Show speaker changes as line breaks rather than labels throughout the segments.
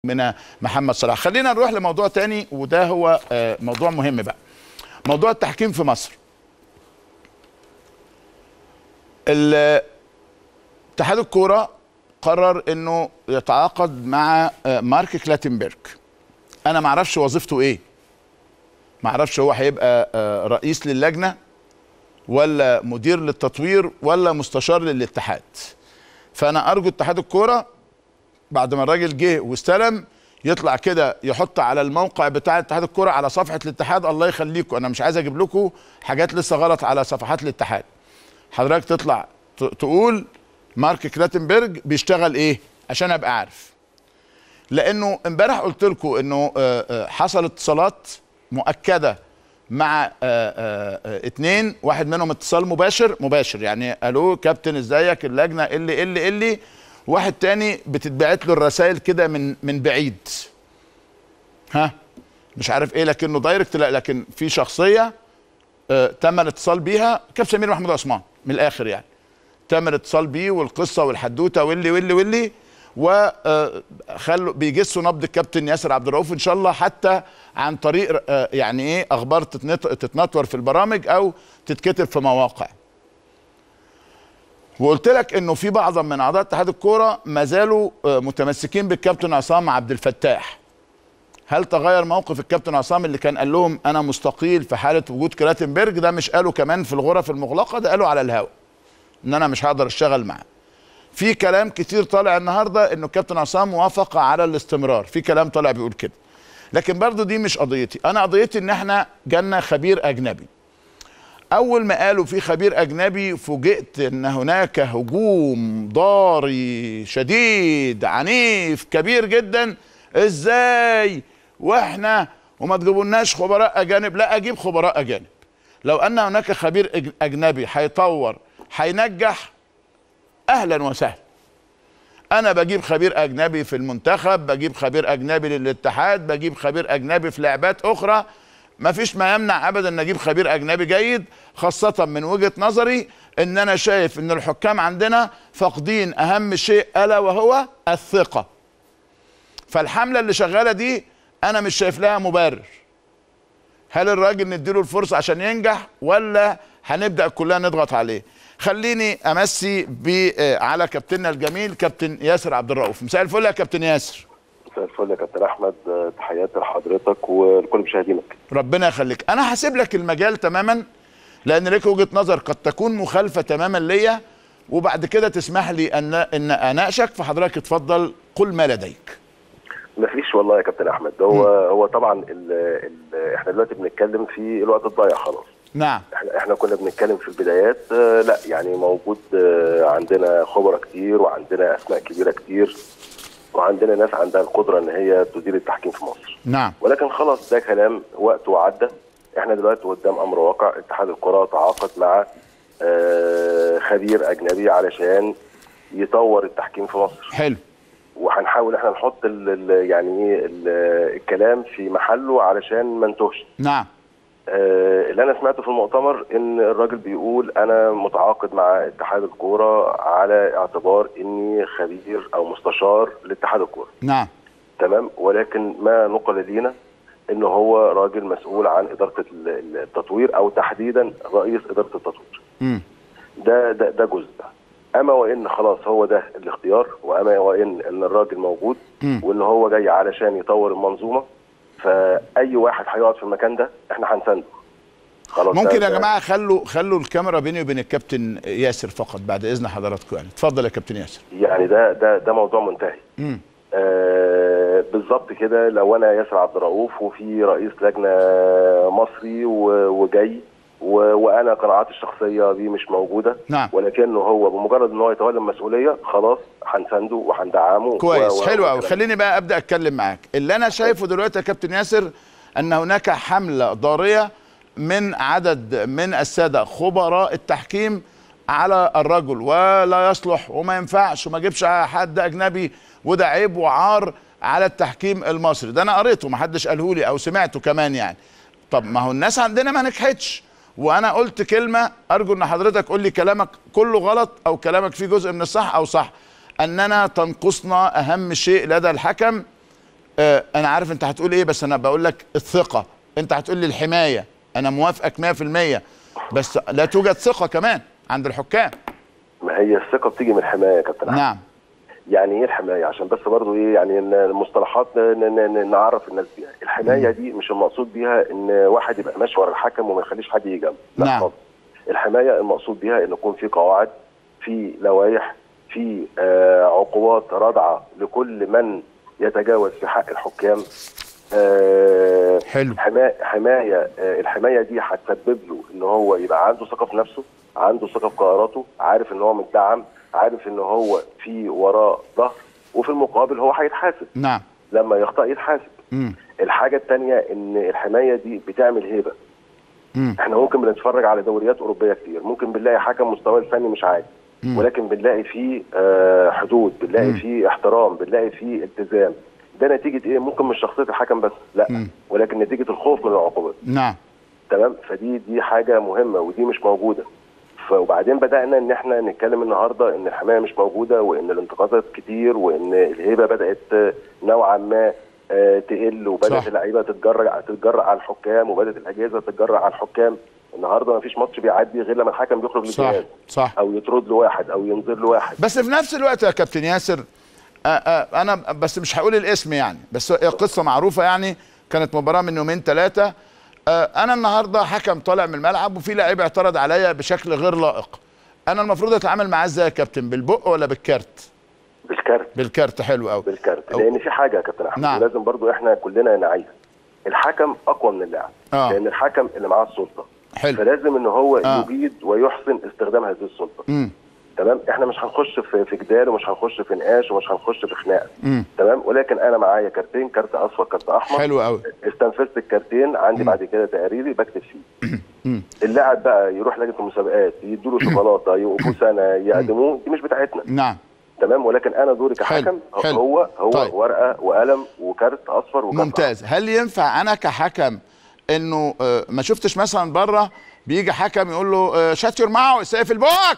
من محمد صلاح خلينا نروح لموضوع تاني وده هو آه، موضوع مهم بقى موضوع التحكيم في مصر ال- اتحاد الكوره قرر انه يتعاقد مع آه، مارك كلاتنبرج انا ما اعرفش وظيفته ايه ما اعرفش هو هيبقى آه، رئيس للجنه ولا مدير للتطوير ولا مستشار للاتحاد فانا ارجو اتحاد الكوره بعد ما الراجل جه واستلم يطلع كده يحط على الموقع بتاع اتحاد الكوره على صفحه الاتحاد الله يخليكم انا مش عايز اجيب لكم حاجات لسه غلط على صفحات الاتحاد حضرتك تطلع ت- تقول مارك كلاتنبرج بيشتغل ايه عشان ابقى عارف لانه امبارح قلت لكم انه آه، آه، حصل اتصالات مؤكده مع آه، آه، آه، اتنين واحد منهم اتصال مباشر مباشر يعني الو كابتن ازيك اللجنه اللي اللي اللي واحد تاني بتتبعت له الرسائل كده من من بعيد ها مش عارف ايه لكنه دايركت لا لكن في شخصيه آه، تم الاتصال بيها كابتن سمير محمود عثمان من الاخر يعني تم الاتصال بيه والقصه والحدوته واللي واللي واللي وخلوا بيجسوا نبض الكابتن ياسر عبد الرؤوف ان شاء الله حتى عن طريق آه، يعني ايه اخبار تتنط- تتنطور في البرامج او تتكتب في مواقع وقلت لك انه في بعض من اعضاء اتحاد الكوره ما زالوا آه، متمسكين بالكابتن عصام عبد الفتاح هل تغير موقف الكابتن عصام اللي كان قال لهم انا مستقيل في حاله وجود كلاتنبرج ده مش قاله كمان في الغرف المغلقه ده قاله على الهواء ان انا مش هقدر اشتغل معاه في كلام كتير طالع النهارده انه الكابتن عصام وافق على الاستمرار في كلام طالع بيقول كده لكن برضو دي مش قضيتي انا قضيتي ان احنا جالنا خبير اجنبي اول ما قالوا في خبير اجنبي فوجئت ان هناك هجوم ضاري شديد عنيف كبير جدا ازاي واحنا وما تجيبولناش خبراء اجانب لا اجيب خبراء اجانب لو ان هناك خبير أج- اجنبي هيطور هينجح اهلا وسهلا انا بجيب خبير اجنبي في المنتخب بجيب خبير اجنبي للاتحاد بجيب خبير اجنبي في لعبات اخرى ما فيش ما يمنع ابدا ان اجيب خبير اجنبي جيد خاصه من وجهه نظري ان انا شايف ان الحكام عندنا فاقدين اهم شيء الا وهو الثقه فالحمله اللي شغاله دي انا مش شايف لها مبرر هل الراجل نديله الفرصه عشان ينجح ولا هنبدا كلنا نضغط عليه خليني امسي ب آه، على كابتننا الجميل كابتن ياسر عبد الرؤوف مساء الفل يا كابتن ياسر
مساء الفل يا كابتن احمد آه، تحياتي لحضرتك ولكل مشاهدينك
ربنا يخليك انا هسيب لك المجال تماما لان ليك وجهه نظر قد تكون مخالفه تماما ليا وبعد كده تسمح لي ان ان اناقشك فحضرتك اتفضل قل ما لديك
مفيش والله يا كابتن احمد هو هو طبعا ال ال احنا دلوقتي بنتكلم في الوقت الضايع خلاص
نعم
احنا احنا كنا بنتكلم في البدايات آه، لا يعني موجود آه، عندنا خبراء كتير وعندنا اسماء كبيره كتير وعندنا ناس عندها القدره ان هي تدير التحكيم في مصر
نعم
ولكن خلاص ده كلام وقته عدى احنا دلوقتي قدام امر واقع اتحاد الكره تعاقد مع آه، خبير اجنبي علشان يطور التحكيم في مصر
حلو
وهنحاول احنا نحط ال ال يعني ايه ال- الكلام في محله علشان ما نتوهش
نعم
آه، اللي انا سمعته في المؤتمر ان الراجل بيقول انا متعاقد مع اتحاد الكوره على اعتبار اني خبير او مستشار لاتحاد الكوره
نعم
تمام ولكن ما نقل لينا ان هو راجل مسؤول عن اداره ال- ال- التطوير او تحديدا رئيس اداره التطوير
امم
ده ده ده جزء اما وان خلاص هو ده الاختيار واما وان ان الراجل موجود
مم.
وان هو جاي علشان يطور المنظومه فاي واحد هيقعد في المكان ده احنا هنسنده خلاص
ممكن
ده-
يا
ده-
جماعه خلوا خلوا الكاميرا بيني وبين الكابتن ياسر فقط بعد اذن حضراتكم يعني اتفضل يا كابتن ياسر
يعني ده ده ده موضوع منتهي
امم
آه بالظبط كده لو انا ياسر عبد الرؤوف وفي رئيس لجنه مصري و- وجاي و- وانا قناعاتي الشخصيه دي مش موجوده
نعم.
ولكنه هو بمجرد ان هو يتولى المسؤوليه خلاص هنسنده وهندعمه
كويس
و- و-
حلو قوي
والكلام
خليني بقى ابدا اتكلم معاك اللي انا شايفه دلوقتي يا كابتن ياسر ان هناك حمله ضاريه من عدد من الساده خبراء التحكيم على الرجل ولا يصلح وما ينفعش وما اجيبش حد اجنبي وده عيب وعار على التحكيم المصري ده انا قريته ما حدش قاله لي او سمعته كمان يعني طب ما هو الناس عندنا ما نجحتش وانا قلت كلمه ارجو ان حضرتك قول لي كلامك كله غلط او كلامك فيه جزء من الصح او صح اننا تنقصنا اهم شيء لدى الحكم آه انا عارف انت هتقول ايه بس انا بقول لك الثقه انت هتقول لي الحمايه انا موافقك 100% بس لا توجد ثقه كمان عند الحكام
ما هي الثقه بتيجي من الحمايه يا كابتن احمد
نعم
يعني ايه الحمايه عشان بس برضو ايه يعني إن المصطلحات ن- ن- ن- نعرف الناس بيها الحمايه دي مش المقصود بيها ان واحد يبقى ماشي ورا الحكم وما يخليش حد يجي جنبه لا
نعم.
خالص الحمايه المقصود بيها ان يكون في قواعد في لوائح في آه عقوبات رادعه لكل من يتجاوز في حق الحكام آه
حلو.
حما- حمايه آه الحمايه دي هتسبب له ان هو يبقى عنده ثقه في نفسه عنده ثقه في قراراته عارف ان هو متدعم عارف ان هو في وراه ظهر وفي المقابل هو هيتحاسب
نعم
لما يخطأ يتحاسب
مم.
الحاجه الثانيه ان الحمايه دي بتعمل هيبه
مم.
احنا ممكن بنتفرج على دوريات اوروبيه كتير ممكن بنلاقي حكم مستواه الفني مش عالي
مم.
ولكن بنلاقي فيه آه، حدود بنلاقي
مم.
فيه احترام بنلاقي فيه التزام ده نتيجه ايه ممكن مش شخصيه الحكم بس لا
مم.
ولكن نتيجه الخوف من العقوبات
نعم
تمام فدي دي حاجه مهمه ودي مش موجوده ف- وبعدين بدانا ان احنا نتكلم النهارده ان الحمايه مش موجوده وان الانتقادات كتير وان الهيبه بدات آه، نوعا ما آه، تقل وبدات
صح.
اللعيبه تتجرأ تتجرأ على الحكام وبدات الاجهزه تتجرأ على الحكام النهارده ما فيش ماتش بيعدي غير لما الحكم بيخرج
صح
للجهاز
صح
او يطرد له واحد او ينذر له واحد
بس في نفس الوقت يا كابتن ياسر آه آه انا بس مش هقول الاسم يعني بس هي قصه معروفه يعني كانت مباراه من يومين ثلاثه آه انا النهارده حكم طالع من الملعب وفي لعيب اعترض عليا بشكل غير لائق انا المفروض اتعامل معاه ازاي يا كابتن بالبق ولا بالكارت
بالكارت
بالكارت حلو قوي
بالكارت
أو-
لان في حاجه يا كابتن احمد
نعم.
لازم برضو احنا كلنا نعيها الحكم اقوى من اللاعب
آه.
لان الحكم اللي معاه السلطه
حلو
فلازم ان هو
آه.
يجيد ويحسن استخدام هذه السلطه
امم
تمام احنا مش هنخش في في جدال ومش هنخش في نقاش ومش هنخش في خناقه
امم
تمام ولكن انا معايا كارتين كارت اصفر كارت احمر
حلو قوي
استنفذت الكارتين عندي بعد كده تقريري بكتب فيه اللاعب بقى يروح لجنه المسابقات يدوا له شوكولاته يوقفوا سنه يقدموه دي مش بتاعتنا
نعم
تمام ولكن انا دوري كحكم
حلو، حلو.
هو هو
طيب.
ورقه وقلم وكارت اصفر وكارت
ممتاز هل ينفع انا كحكم انه آه، ما شفتش مثلا بره بيجي حكم يقول له شات يور ماوث سيف البوك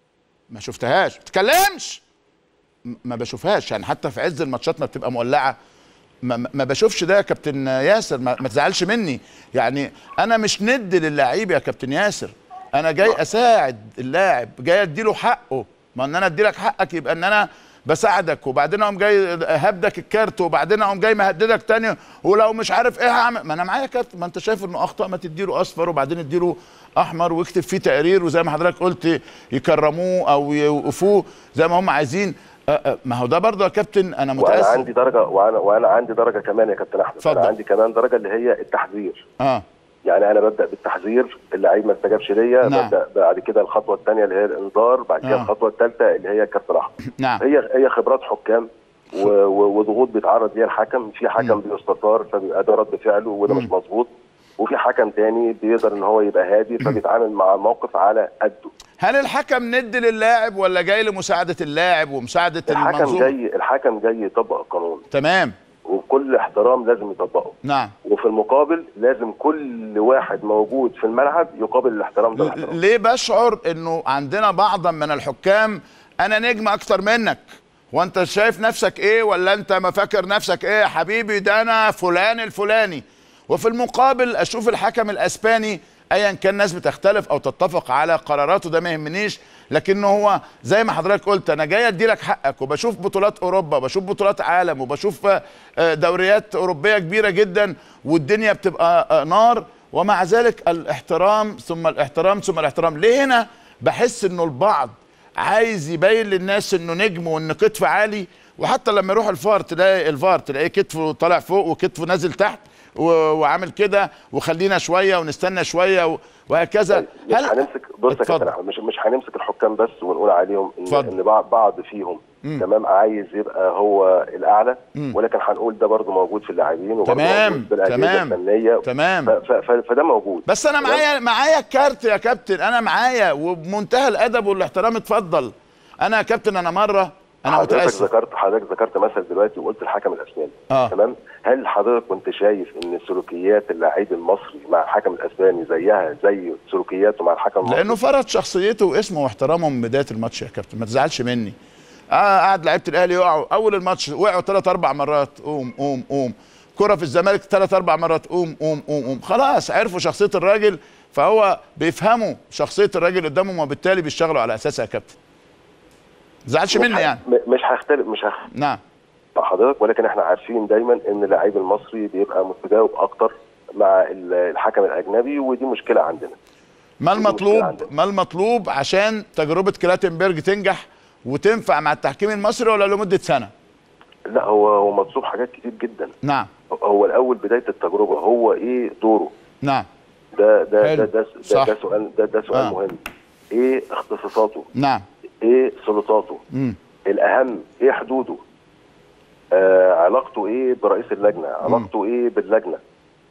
ما شفتهاش ما تتكلمش م- ما بشوفهاش يعني حتى في عز الماتشات ما بتبقى مولعه ما, ما- ما بشوفش ده يا كابتن ياسر ما, ما تزعلش مني يعني انا مش ند للعيب يا كابتن ياسر انا جاي اساعد اللاعب جاي اديله حقه ما ان انا اديلك حقك يبقى ان انا بساعدك وبعدين اقوم جاي هبدك الكارت وبعدين اقوم جاي مهددك تاني ولو مش عارف ايه هعمل ما انا معايا كارت ما انت شايف انه اخطا ما تديله اصفر وبعدين اديله احمر واكتب فيه تقرير وزي ما حضرتك قلت يكرموه او يوقفوه زي ما هم عايزين أه أه ما هو ده برضه يا كابتن انا
وانا
متاسف
عندي درجه وانا وانا عندي درجه كمان يا كابتن احمد
اتفضل.
انا عندي كمان درجه اللي هي التحذير
اه
يعني انا ببدا بالتحذير اللعيب ما استجابش ليا
نعم.
ببدا بعد كده الخطوه الثانيه اللي هي الانذار بعد كده
آه.
الخطوه الثالثه اللي هي الكارت الاحمر
نعم
هي هي خبرات حكام و- و- وضغوط بيتعرض ليها الحكم في حكم بيستثار فبيبقى ده رد فعله وده مش مظبوط وفي حكم تاني بيقدر ان هو يبقى هادي فبيتعامل مع الموقف على قده
هل الحكم ند للاعب ولا جاي لمساعده اللاعب ومساعده
الحكم
المنظومه
جاي الحكم جاي يطبق القانون
تمام
وبكل احترام لازم يطبقه
نعم
وفي المقابل لازم كل واحد موجود في الملعب يقابل الاحترام ده
ل-
الاحترام
ليه بشعر انه عندنا بعضا من الحكام انا نجم اكتر منك وانت شايف نفسك ايه ولا انت ما فاكر نفسك ايه يا حبيبي ده انا فلان الفلاني وفي المقابل اشوف الحكم الاسباني ايا كان الناس بتختلف او تتفق على قراراته ده ما يهمنيش لكنه هو زي ما حضرتك قلت انا جاي ادي لك حقك وبشوف بطولات اوروبا وبشوف بطولات عالم وبشوف آه، دوريات اوروبيه كبيره جدا والدنيا بتبقى آه، نار ومع ذلك الاحترام ثم الاحترام ثم الاحترام ليه هنا بحس انه البعض عايز يبين للناس انه نجم وان كتف عالي وحتى لما يروح الفار تلاقي الفار تلاقيه كتفه طالع فوق وكتفه نازل تحت و- وعامل كده وخلينا شويه ونستنى شويه و- وهكذا
مش هنمسك بص يا
اتفضل.
كابتن احمد مش مش هنمسك الحكام بس ونقول عليهم ان,
اتفضل.
إن بعض بعض فيهم تمام عايز يبقى هو الاعلى ولكن هنقول ده برضه موجود في اللاعبين وبرضه
تمام،
موجود في الأجهزة
تمام،
الفنيه
تمام.
ف- ف- ف- فده موجود
بس انا
تمام؟
معايا معايا الكارت يا كابتن انا معايا وبمنتهى الادب والاحترام اتفضل انا يا كابتن انا مره انا
حضرتك
متاسف
ذكرت حضرتك ذكرت مثل دلوقتي وقلت الحكم الاسباني
آه.
تمام هل حضرتك كنت شايف ان سلوكيات اللاعب المصري مع الحكم الاسباني زيها زي سلوكياته مع الحكم المصري
لانه فرض شخصيته واسمه واحترامه من بدايه الماتش يا كابتن ما تزعلش مني اه قعد لعيبه الاهلي يقعوا اول الماتش وقعوا ثلاث اربع مرات قوم قوم قوم كره في الزمالك ثلاث اربع مرات قوم قوم قوم قوم خلاص عرفوا شخصيه الراجل فهو بيفهموا شخصيه الراجل قدامهم وبالتالي بيشتغلوا على اساسها يا كابتن زعلش
مش
مني
ه-
يعني
م- مش هختلف مش هختلف
نعم
مع حضرتك ولكن احنا عارفين دايما ان اللعيب المصري بيبقى متجاوب اكتر مع ال- الحكم الاجنبي ودي مشكله عندنا
ما
دي مشكلة
المطلوب
عندنا.
ما المطلوب عشان تجربه كلاتنبرج تنجح وتنفع مع التحكيم المصري ولا لمده سنه
لا هو هو مطلوب حاجات كتير جدا
نعم
هو الاول بدايه التجربه هو ايه دوره
نعم
ده ده
حلو.
ده ده,
صح.
ده, ده سؤال ده, ده سؤال
آه.
آه. مهم ايه اختصاصاته
نعم
ايه سلطاته
مم.
الاهم ايه حدوده آه علاقته ايه برئيس اللجنه علاقته ايه باللجنه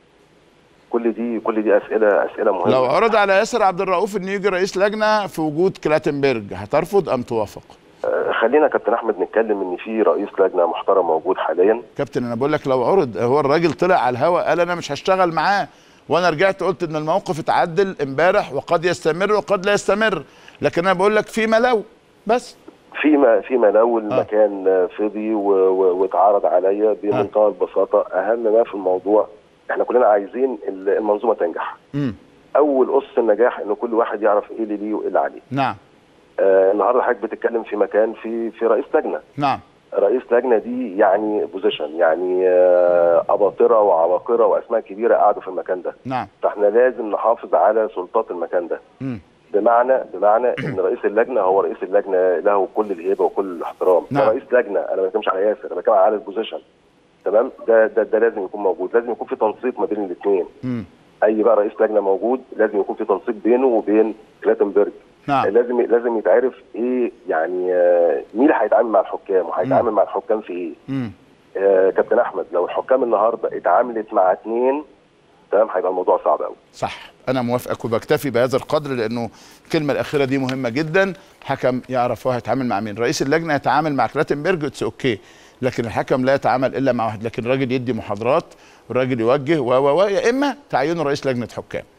كل دي كل دي اسئله اسئله مهمه
لو عرض على ياسر عبد الرؤوف انه يجي رئيس لجنه في وجود كلاتنبرج هترفض ام توافق؟
آه خلينا كابتن احمد نتكلم ان في رئيس لجنه محترم موجود حاليا
كابتن انا بقول لك لو عرض هو الراجل طلع على الهواء قال انا مش هشتغل معاه وانا رجعت قلت ان الموقف اتعدل امبارح وقد يستمر وقد لا يستمر لكن انا بقول لك في ملو بس
فيما فيما لو المكان آه. فضي و- و- واتعرض عليا بمنتهى البساطه اهم ما في الموضوع احنا كلنا عايزين ال- المنظومه تنجح
امم
اول اسس النجاح ان كل واحد يعرف ايه اللي ليه وايه اللي عليه
نعم
آه النهارده حضرتك بتتكلم في مكان في في رئيس لجنه
نعم
رئيس لجنه دي يعني بوزيشن يعني آه اباطره وعباقره واسماء كبيره قعدوا في المكان ده
نعم
فاحنا لازم نحافظ على سلطات المكان ده
امم
بمعنى بمعنى ان رئيس اللجنه هو رئيس اللجنه له كل الهيبه وكل الاحترام
نعم.
ده رئيس لجنه انا ما بتكلمش على ياسر انا بتكلم على البوزيشن تمام ده ده ده لازم يكون موجود لازم يكون في تنسيق ما بين الاثنين
امم
اي بقى رئيس لجنه موجود لازم يكون في تنسيق بينه وبين كلاتنبرج
نعم
لازم لازم يتعرف ايه يعني آه، مين اللي هيتعامل مع الحكام وهيتعامل مع الحكام في ايه
امم
آه كابتن احمد لو الحكام النهارده اتعاملت مع اثنين تمام هيبقى الموضوع صعب قوي
صح انا موافقك وبكتفي بهذا القدر لانه الكلمه الاخيره دي مهمه جدا حكم يعرف هو هيتعامل مع مين رئيس اللجنه يتعامل مع كلاتنبرج اتس اوكي لكن الحكم لا يتعامل الا مع واحد لكن الراجل يدي محاضرات والراجل يوجه و و و يا اما تعيينه رئيس لجنه حكام